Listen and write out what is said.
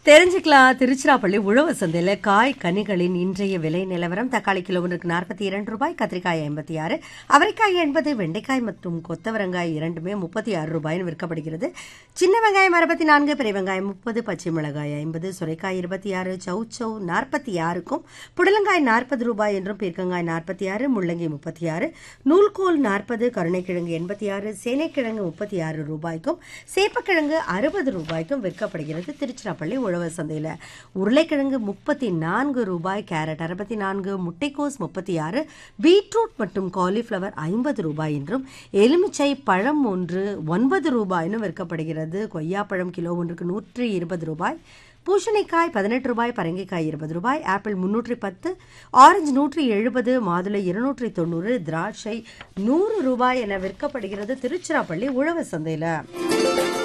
தெரிஞ்சுக்கலாம் திருச்சிராப்பள்ளி உழவு சந்தையில் காய் கனிகளின் இன்றைய விலை நிலவரம் தக்காளி கிலோ ஒன்றுக்கு நாற்பத்தி இரண்டு ரூபாய் கத்திரிக்காய் ஐம்பத்தி ஆறு அவரைக்காய் எண்பது வெண்டைக்காய் மற்றும் கொத்தவரங்காய் இரண்டுமே முப்பத்தி ஆறு ரூபாய்னு விற்கப்படுகிறது சின்ன வெங்காயம் அறுபத்தி நான்கு பெரிய வெங்காயம் முப்பது பச்சை மிளகாய் ஐம்பது சுரைக்காய் இருபத்தி ஆறு சௌச்சௌ நாற்பத்தி ஆறுக்கும் புடலங்காய் நாற்பது ரூபாய் என்றும் பீர்க்கங்காய் நாற்பத்தி ஆறு முள்ளங்கி முப்பத்தி ஆறு நூல்கோல் நாற்பது கருணைக்கிழங்கு எண்பத்தி ஆறு சேனைக்கிழங்கு முப்பத்தி ஆறு ரூபாய்க்கும் சேப்பக்கிழங்கு அறுபது ரூபாய்க்கும் விற்கப்படுகிறது திருச்சிராப்பள்ளி உழவர் சந்தையில் உருளைக்கிழங்கு முப்பத்தி நான்கு ரூபாய் கேரட் அறுபத்தி நான்கு முட்டைக்கோஸ் முப்பத்தி ஆறு பீட்ரூட் மற்றும் காலிஃப்ளவர் ஐம்பது ரூபாய் என்றும் எலுமிச்சை பழம் ஒன்று ஒன்பது ரூபாய்னு விற்கப்படுகிறது கொய்யாப்பழம் கிலோ ஒன்றுக்கு நூற்றி இருபது ரூபாய் பூசணிக்காய் பதினெட்டு ரூபாய் பரங்கிக்காய் இருபது ரூபாய் ஆப்பிள் முன்னூற்றி பத்து ஆரஞ்சு நூற்றி எழுபது மாதுளை இருநூற்றி தொண்ணூறு திராட்சை நூறு ரூபாய் என விற்கப்படுகிறது திருச்சிராப்பள்ளி உழவர் சந்தையில்